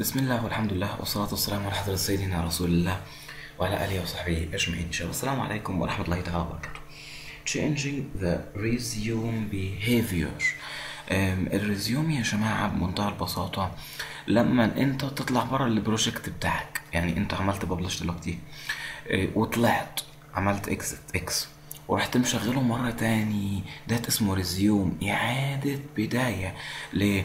بسم الله والحمد لله والصلاة والسلام على حضرة سيدنا رسول الله وعلى آله وصحبه أجمعين إن شاء الله السلام عليكم ورحمة الله تعالى وبركاته Changing the resume behavior أم، الريزيوم يا جماعة بمنتهى البساطة لما انت تطلع بره البروجكت بتاعك يعني انت عملت ببلش دلوقتي اه، وطلعت عملت اكس اكس ورحت مشغله مرة تاني ده اسمه ريزيوم إعادة بداية ل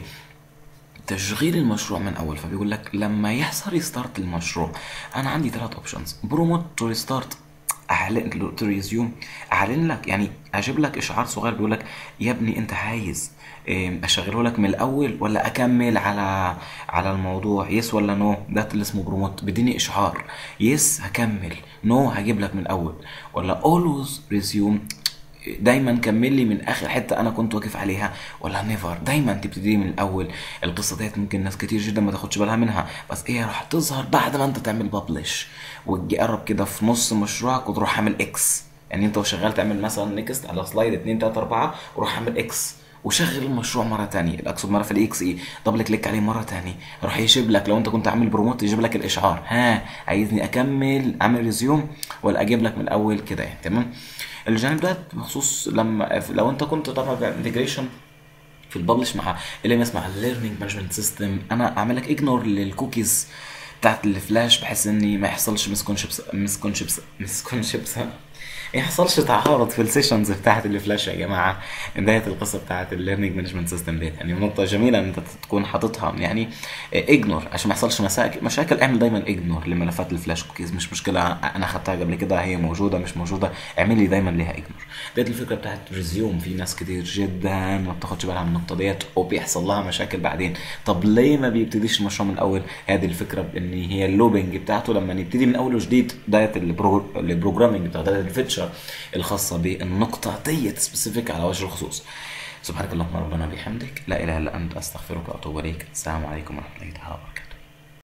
تشغيل المشروع من اول فبيقول لك لما يحصل ريستارت للمشروع انا عندي ثلاث اوبشنز بروموت تو ريستارت اعلن تو ريزيوم اعلن لك يعني اجيب لك اشعار صغير بيقول لك يا ابني انت عايز إيه، اشغله لك من الاول ولا اكمل على على الموضوع يس ولا نو ده اللي اسمه بروموت بديني اشعار يس هكمل نو هجيب لك من الاول ولا اولويز ريزيوم دايما كمل لي من اخر حته انا كنت واقف عليها ولا نيفر دايما تبتدي من الاول القصه ديت ممكن ناس كتير جدا ما تاخدش بالها منها بس هي راح تظهر بعد ما انت تعمل ببلش وتجي قرب كده في نص مشروعك وتروح عامل اكس يعني انت وشغال تعمل مثلا نيكست على سلايد 2 3 4 وروح عامل اكس وشغل المشروع مره تانية اقصد مره في الاكس اي دبل كليك عليه مره تانية راح يجيب لك لو انت كنت عامل بروموت يجيب لك الاشعار ها عايزني اكمل اعمل ريزيوم ولا اجيب لك من الاول كده يعني تمام الجانب ده بخصوص لما لو انت كنت طبعا انتجريشن في الببلش مع اللي ام اس مع الليرنينج مانجمنت سيستم انا اعمل لك اجنور للكوكيز بتاعت الفلاش بحيث اني ما يحصلش مسكونشبس مسكونشبس مسكونشبس ما يحصلش تعارض في السيشنز بتاعت الفلاش يا جماعه بدايه القصه بتاعت الليرنينج مانجمنت سيستم ديت يعني نقطه جميله ان انت تكون حاططها يعني اجنور عشان ما يحصلش مشاكل مشاكل اعمل دايما اجنور لملفات الفلاش كوكيز مش مشكله انا خدتها قبل كده هي موجوده مش موجوده اعمل لي دايما ليها اجنور ديت الفكره بتاعت ريزيوم في ناس كتير جدا ما بتاخدش بالها من النقطه ديت وبيحصل لها مشاكل بعدين طب ليه ما بيبتديش المشروع من الاول هذه الفكره ان هي اللوبنج بتاعته لما نبتدي من اول وجديد ديت البرو... البروجرامنج بتاع ديت الفيتشر الخاصه بالنقطه ديت سبيسيفيك على وجه الخصوص سبحانك اللهم ربنا بحمدك لا اله الا انت استغفرك واتوب اليك السلام عليكم ورحمه الله تعالى وبركاته